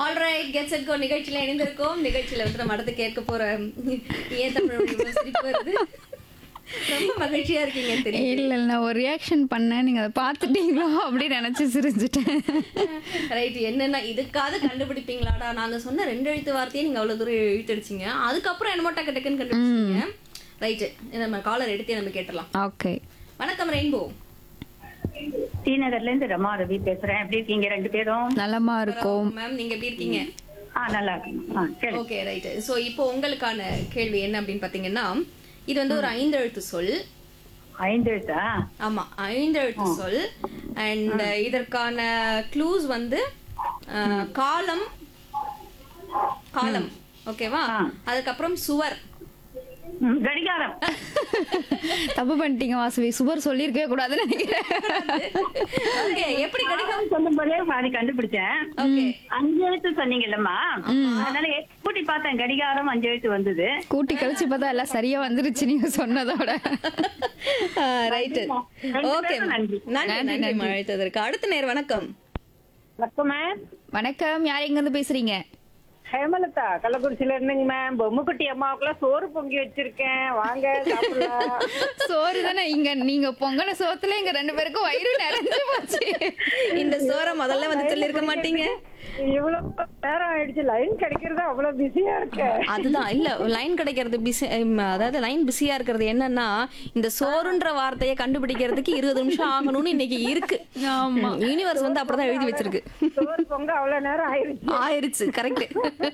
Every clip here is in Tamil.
ஆல்ரைட் கெட் செட் கோ நிகழ்ச்சியில இணைந்திருக்கோம் நிகழ்ச்சியில வந்து நம்ம அடுத்து கேட்க போற ஏன் தமிழ் இவ்வளவு சிரிப்பு வருது ரொம்ப மகிழ்ச்சியா இருக்கீங்க தெரியும் இல்ல இல்ல நான் ஒரு ரியாக்ஷன் பண்ணேன் நீங்க அதை பார்த்துட்டீங்களோ அப்படின்னு நினைச்சு சிரிஞ்சிட்டேன் ரைட் என்னன்னா இதுக்காவது கண்டுபிடிப்பீங்களாடா நாங்க சொன்ன ரெண்டு எழுத்து வார்த்தையே நீங்க அவ்வளவு தூரம் இழுத்தடிச்சீங்க அதுக்கப்புறம் என்னமோ டக்கு டக்குன்னு கண்டுபிடிச்சீங்க ரைட் நம்ம காலர் எடுத்தே நம்ம கேட்டலாம் ஓகே வணக்கம் ரெயின்போ ஸ்ரீநகர்ல இருந்து ரமா ரவி பேசுறேன் எப்படி இருக்கீங்க ரெண்டு பேரும் நலமா இருக்கும் மேம் நீங்க எப்படி இருக்கீங்க ஆ நல்லா இருக்கேன் ஆ சரி ஓகே ரைட் சோ இப்போ உங்களுக்கான கேள்வி என்ன அப்படின்னு பாத்தீங்கன்னா இது வந்து ஒரு ஐந்தெழுத்து சொல் ஐந்து எழுத்தா ஆமா ஐந்தெழுத்து சொல் அண்ட் இதற்கான க்ளூஸ் வந்து அஹ், காலம் காலம் ஓகேவா ஆ. அதுக்கப்புறம் சுவர் ம், கடிகாரம் தப்பு பண்ணிட்டீங்க வாசவி சுவர் சொல்லியிருக்கவே கூடாதுன்னு நினைக்கிறேன் ஓகே எப்படி கிடைக்கும் சொல்லும் போதே பாதி கண்டுபிடிச்சேன் ஓகே அஞ்சு எழுத்து சொன்னீங்கல்லம்மா அதனால கூட்டி பார்த்தேன் கடிகாரம் அஞ்சு எழுத்து வந்தது கூட்டி கழிச்சு பார்த்தா எல்லாம் சரியா வந்துருச்சு நீங்க சொன்னதோட ரைட் ரெண்டு ஓகே பேரும் நன்றி. நன்றி நன்றி அழைத்ததற்கு அடுத்த நேர் வணக்கம் வணக்கம் மேம் வணக்கம் யார் எங்க இருந்து பேசுறீங்க ஹேமலதா கள்ளக்குறிச்சியில இருந்துங்க மேம் பொம்முக்குட்டி அம்மாவுக்குலாம் சோறு பொங்கி வச்சிருக்கேன் வாங்க சாப்பிடலாம் சோறு தானே இங்க நீங்க பொங்கன சோத்துல எங்க ரெண்டு பேருக்கும் வயிறு நிறைஞ்சு போச்சு இந்த சோற முதல்ல வந்து சொல்லிருக்க மாட்டீங்க இவ்வளவு நேரம் ஆயிடுச்சு லைன் கிடைக்கிறது அவ்வளவு பிஸியா இருக்கு அதுதான் இல்ல லைன் கிடைக்கிறது பிஸி அதாவது லைன் பிஸியா இருக்கிறது என்னன்னா இந்த சோறுன்ற வார்த்தையை கண்டுபிடிக்கிறதுக்கு இருபது நிமிஷம் ஆகணும்னு இன்னைக்கு இருக்கு ஆமா யூனிவர்ஸ் வந்து அப்படிதான் எழுதி வச்சிருக்கு சோறு பொங்க அவ்வளவு நேரம் ஆயிடுச்சு ஆயிருச்சு கரெக்ட்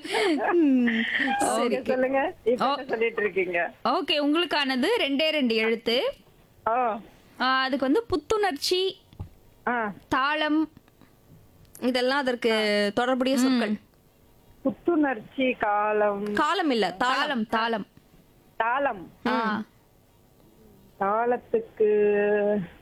சரி நீங்க சொல்லுங்க இப்ப என்ன சொல்லிட்டு இருக்கீங்க ஓகே உங்களுக்கானது ரெண்டே ரெண்டு எழுத்து ஓ ஆ, அதுக்கு வந்து புத்துணர்ச்சி ஆ தாளம் இதெல்லாம் அதற்கு தொடர்புடைய சொற்கள் புத்துணர்ச்சி காலம் காலம் இல்ல தாளம் தாளம் தாளம் தாளம் ஆ தாளத்துக்கு